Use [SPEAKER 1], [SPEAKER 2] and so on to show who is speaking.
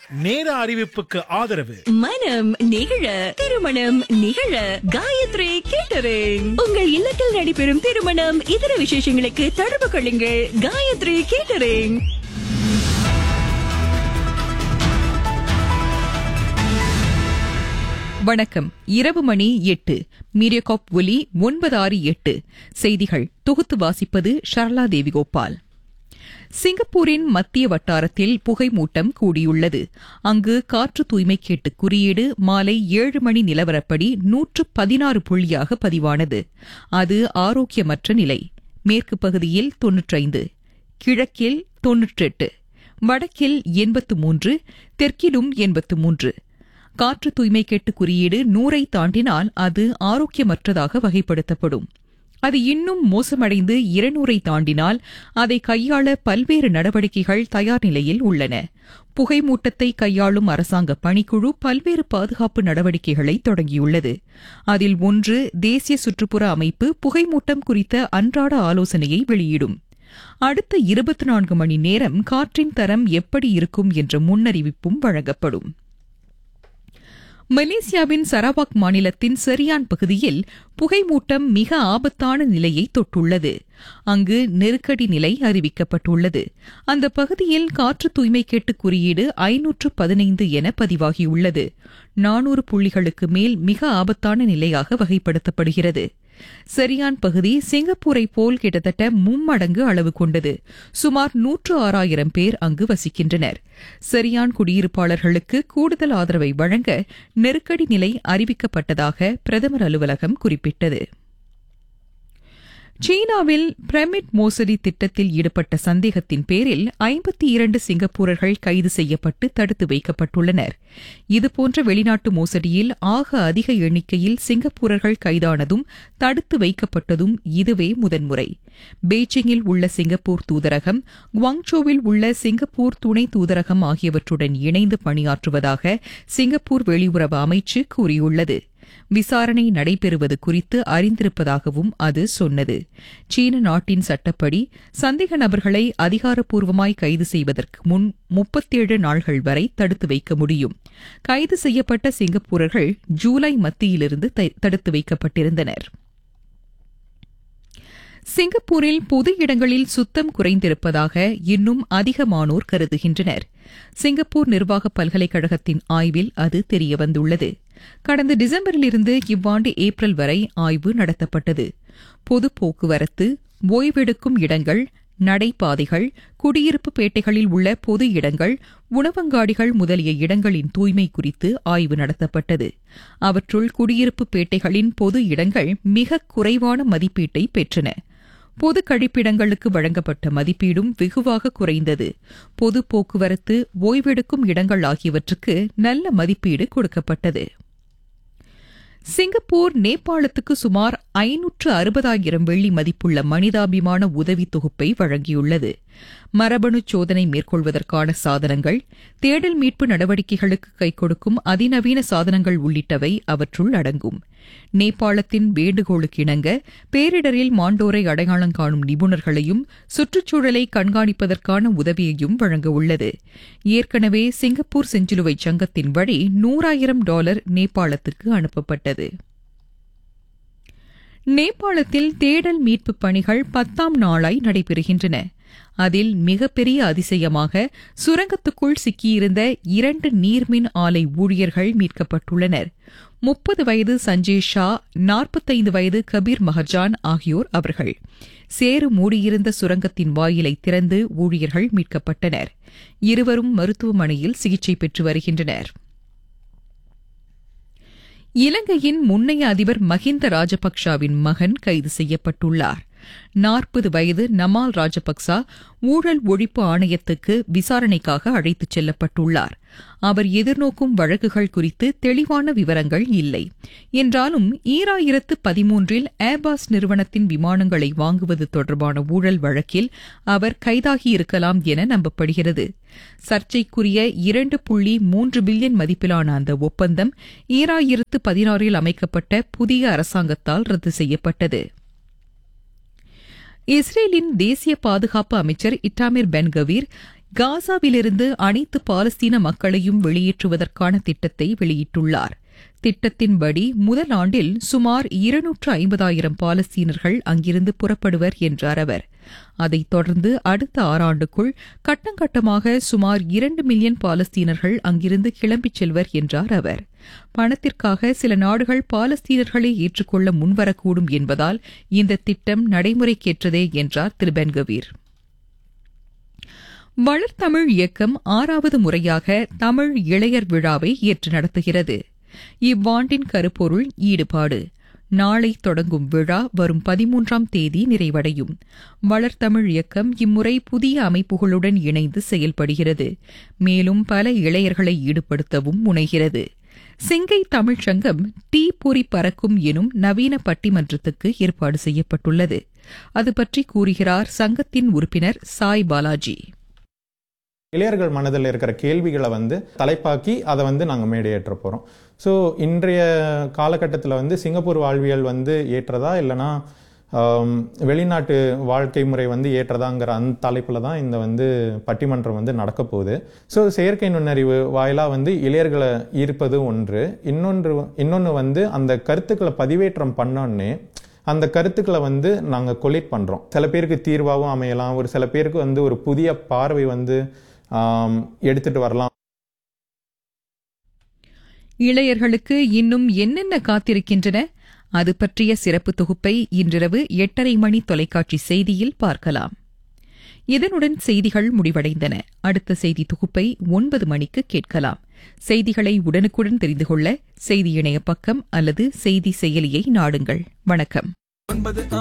[SPEAKER 1] நேர அறிவிப்புக்கு ஆதரவு
[SPEAKER 2] மனம் நிகழ திருமணம் நிகழ காயத்ரி கேட்டரிங் உங்கள் இல்லத்தில் நடைபெறும் திருமணம் இதர விசேஷங்களுக்கு தொடர்பு கொள்ளுங்கள் காயத்ரி கேட்டரிங்
[SPEAKER 3] வணக்கம் இரவு மணி எட்டு மீடியகாப் ஒலி ஒன்பது ஆறு எட்டு செய்திகள் தொகுத்து வாசிப்பது ஷர்லா தேவி கோபால் சிங்கப்பூரின் மத்திய வட்டாரத்தில் புகைமூட்டம் கூடியுள்ளது அங்கு காற்று தூய்மை கேட்டு குறியீடு மாலை ஏழு மணி நிலவரப்படி நூற்று பதினாறு புள்ளியாக பதிவானது அது ஆரோக்கியமற்ற நிலை மேற்கு பகுதியில் தொன்னூற்றைந்து கிழக்கில் தொன்னூற்றெட்டு வடக்கில் எண்பத்து மூன்று தெற்கிலும் எண்பத்து மூன்று காற்று தூய்மை கேட்டு குறியீடு நூறை தாண்டினால் அது ஆரோக்கியமற்றதாக வகைப்படுத்தப்படும் அது இன்னும் மோசமடைந்து இருநூறை தாண்டினால் அதை கையாள பல்வேறு நடவடிக்கைகள் தயார் நிலையில் உள்ளன புகைமூட்டத்தை கையாளும் அரசாங்க பணிக்குழு பல்வேறு பாதுகாப்பு நடவடிக்கைகளை தொடங்கியுள்ளது அதில் ஒன்று தேசிய சுற்றுப்புற அமைப்பு புகைமூட்டம் குறித்த அன்றாட ஆலோசனையை வெளியிடும் அடுத்த இருபத்தி நான்கு மணி நேரம் காற்றின் தரம் எப்படி இருக்கும் என்ற முன்னறிவிப்பும் வழங்கப்படும் மலேசியாவின் சரவாக் மாநிலத்தின் சரியான் பகுதியில் புகைமூட்டம் மிக ஆபத்தான நிலையை தொட்டுள்ளது அங்கு நெருக்கடி நிலை அறிவிக்கப்பட்டுள்ளது அந்த பகுதியில் காற்று தூய்மை கேட்டு குறியீடு ஐநூற்று பதினைந்து என பதிவாகியுள்ளது நானூறு புள்ளிகளுக்கு மேல் மிக ஆபத்தான நிலையாக வகைப்படுத்தப்படுகிறது சரியான் பகுதி சிங்கப்பூரை போல் கிட்டத்தட்ட மும்மடங்கு அளவு கொண்டது சுமார் நூற்று ஆறாயிரம் பேர் அங்கு வசிக்கின்றனர் சரியான் குடியிருப்பாளர்களுக்கு கூடுதல் ஆதரவை வழங்க நெருக்கடி நிலை அறிவிக்கப்பட்டதாக பிரதமர் அலுவலகம் குறிப்பிட்டது சீனாவில் பிரமிட் மோசடி திட்டத்தில் ஈடுபட்ட சந்தேகத்தின் பேரில் ஐம்பத்தி இரண்டு சிங்கப்பூரர்கள் கைது செய்யப்பட்டு தடுத்து வைக்கப்பட்டுள்ளனர் இதுபோன்ற வெளிநாட்டு மோசடியில் ஆக அதிக எண்ணிக்கையில் சிங்கப்பூரர்கள் கைதானதும் தடுத்து வைக்கப்பட்டதும் இதுவே முதன்முறை பெய்ஜிங்கில் உள்ள சிங்கப்பூர் தூதரகம் குவாங்சோவில் உள்ள சிங்கப்பூர் துணை தூதரகம் ஆகியவற்றுடன் இணைந்து பணியாற்றுவதாக சிங்கப்பூர் வெளியுறவு அமைச்சு கூறியுள்ளது விசாரணை நடைபெறுவது குறித்து அறிந்திருப்பதாகவும் அது சொன்னது சீன நாட்டின் சட்டப்படி சந்தேக நபர்களை அதிகாரப்பூர்வமாய் கைது செய்வதற்கு முன் முப்பத்தேழு நாள்கள் வரை தடுத்து வைக்க முடியும் கைது செய்யப்பட்ட சிங்கப்பூரர்கள் ஜூலை மத்தியிலிருந்து தடுத்து வைக்கப்பட்டிருந்தனர் சிங்கப்பூரில் பொது இடங்களில் சுத்தம் குறைந்திருப்பதாக இன்னும் அதிகமானோர் கருதுகின்றனர் சிங்கப்பூர் நிர்வாக பல்கலைக்கழகத்தின் ஆய்வில் அது தெரியவந்துள்ளது கடந்த டிசம்பரிலிருந்து இவ்வாண்டு ஏப்ரல் வரை ஆய்வு நடத்தப்பட்டது பொது போக்குவரத்து ஓய்வெடுக்கும் இடங்கள் நடைபாதைகள் குடியிருப்பு பேட்டைகளில் உள்ள பொது இடங்கள் உணவங்காடிகள் முதலிய இடங்களின் தூய்மை குறித்து ஆய்வு நடத்தப்பட்டது அவற்றுள் குடியிருப்பு பேட்டைகளின் பொது இடங்கள் மிக குறைவான மதிப்பீட்டை பெற்றன பொது கழிப்பிடங்களுக்கு வழங்கப்பட்ட மதிப்பீடும் வெகுவாக குறைந்தது பொது போக்குவரத்து ஓய்வெடுக்கும் இடங்கள் ஆகியவற்றுக்கு நல்ல மதிப்பீடு கொடுக்கப்பட்டது சிங்கப்பூர் நேபாளத்துக்கு சுமார் ஐநூற்று அறுபதாயிரம் வெள்ளி மதிப்புள்ள மனிதாபிமான உதவி தொகுப்பை வழங்கியுள்ளது மரபணு சோதனை மேற்கொள்வதற்கான சாதனங்கள் தேடல் மீட்பு நடவடிக்கைகளுக்கு கை கொடுக்கும் அதிநவீன சாதனங்கள் உள்ளிட்டவை அவற்றுள் அடங்கும் நேபாளத்தின் வேண்டுகோளுக்கு இணங்க பேரிடரில் மாண்டோரை அடையாளம் காணும் நிபுணர்களையும் சுற்றுச்சூழலை கண்காணிப்பதற்கான உதவியையும் வழங்க உள்ளது ஏற்கனவே சிங்கப்பூர் செஞ்சிலுவை சங்கத்தின் வழி நூறாயிரம் டாலர் நேபாளத்துக்கு அனுப்பப்பட்டது நேபாளத்தில் தேடல் மீட்பு பணிகள் பத்தாம் நாளாய் நடைபெறுகின்றன அதில் மிகப்பெரிய அதிசயமாக சுரங்கத்துக்குள் சிக்கியிருந்த இரண்டு நீர்மின் ஆலை ஊழியர்கள் மீட்கப்பட்டுள்ளனர் முப்பது வயது சஞ்சய் ஷா நாற்பத்தைந்து வயது கபீர் மஹர்ஜான் ஆகியோர் அவர்கள் சேறு மூடியிருந்த சுரங்கத்தின் வாயிலை திறந்து ஊழியர்கள் மீட்கப்பட்டனர் இருவரும் மருத்துவமனையில் சிகிச்சை பெற்று வருகின்றனர் இலங்கையின் முன்னைய அதிபர் மஹிந்த ராஜபக்சாவின் மகன் கைது செய்யப்பட்டுள்ளார் நாற்பது வயது நமால் ராஜபக்சா ஊழல் ஒழிப்பு ஆணையத்துக்கு விசாரணைக்காக அழைத்துச் செல்லப்பட்டுள்ளார் அவர் எதிர்நோக்கும் வழக்குகள் குறித்து தெளிவான விவரங்கள் இல்லை என்றாலும் ஈராயிரத்து பதிமூன்றில் ஏர்பாஸ் நிறுவனத்தின் விமானங்களை வாங்குவது தொடர்பான ஊழல் வழக்கில் அவர் கைதாகியிருக்கலாம் என நம்பப்படுகிறது சர்ச்சைக்குரிய இரண்டு புள்ளி மூன்று பில்லியன் மதிப்பிலான அந்த ஒப்பந்தம் ஈராயிரத்து பதினாறில் அமைக்கப்பட்ட புதிய அரசாங்கத்தால் ரத்து செய்யப்பட்டது இஸ்ரேலின் தேசிய பாதுகாப்பு அமைச்சர் இட்டாமிர் பென் கவீர் காசாவிலிருந்து அனைத்து பாலஸ்தீன மக்களையும் வெளியேற்றுவதற்கான திட்டத்தை வெளியிட்டுள்ளார் திட்டத்தின்படி முதல் ஆண்டில் சுமார் இருநூற்று ஐம்பதாயிரம் பாலஸ்தீனர்கள் அங்கிருந்து புறப்படுவர் என்றார் அவர் அதைத் தொடர்ந்து அடுத்த ஆறாண்டுக்குள் கட்டங்கட்டமாக சுமார் இரண்டு மில்லியன் பாலஸ்தீனர்கள் அங்கிருந்து கிளம்பிச் செல்வர் என்றார் அவர் பணத்திற்காக சில நாடுகள் பாலஸ்தீனர்களை ஏற்றுக்கொள்ள முன்வரக்கூடும் என்பதால் இந்த திட்டம் நடைமுறைக்கேற்றதே என்றார் திரு பென்கவீர் வளர்தமிழ் இயக்கம் ஆறாவது முறையாக தமிழ் இளையர் விழாவை ஏற்று நடத்துகிறது இவ்வாண்டின் கருப்பொருள் ஈடுபாடு நாளை தொடங்கும் விழா வரும் பதிமூன்றாம் தேதி நிறைவடையும் வளர்தமிழ் இயக்கம் இம்முறை புதிய அமைப்புகளுடன் இணைந்து செயல்படுகிறது மேலும் பல இளையர்களை ஈடுபடுத்தவும் முனைகிறது சிங்கை தமிழ்ச் சங்கம் தீ பொறி பறக்கும் எனும் நவீன பட்டிமன்றத்துக்கு ஏற்பாடு செய்யப்பட்டுள்ளது அது பற்றி கூறுகிறார் சங்கத்தின் உறுப்பினர் சாய் பாலாஜி
[SPEAKER 4] இளையர்கள் மனதில் இருக்கிற கேள்விகளை வந்து தலைப்பாக்கி அதை வந்து நாங்கள் மேடையேற்ற போகிறோம் ஸோ இன்றைய காலகட்டத்தில் வந்து சிங்கப்பூர் வாழ்வியல் வந்து ஏற்றதா இல்லைனா ஆம், வெளிநாட்டு வாழ்க்கை முறை வந்து ஏற்றதாங்கிற அந்த தலைப்பில் தான் இந்த வந்து பட்டிமன்றம் வந்து நடக்க போகுது ஸோ செயற்கை நுண்ணறிவு வாயிலாக வந்து இளையர்களை ஈர்ப்பது ஒன்று இன்னொன்று இன்னொன்று வந்து அந்த கருத்துக்களை பதிவேற்றம் பண்ணோன்னே அந்த கருத்துக்களை வந்து நாங்கள் கொலிட் பண்ணுறோம் சில பேருக்கு தீர்வாகவும் அமையலாம் ஒரு சில பேருக்கு வந்து ஒரு புதிய பார்வை வந்து ஆம், எடுத்துட்டு வரலாம்
[SPEAKER 3] இளையர்களுக்கு இன்னும் என்னென்ன காத்திருக்கின்றன அது பற்றிய சிறப்பு தொகுப்பை இன்றிரவு எட்டரை மணி தொலைக்காட்சி செய்தியில் பார்க்கலாம் இதனுடன் செய்திகள் முடிவடைந்தன அடுத்த செய்தி தொகுப்பை ஒன்பது மணிக்கு கேட்கலாம் செய்திகளை உடனுக்குடன் தெரிந்து கொள்ள செய்தி இணைய பக்கம் அல்லது செய்தி செயலியை நாடுங்கள் வணக்கம்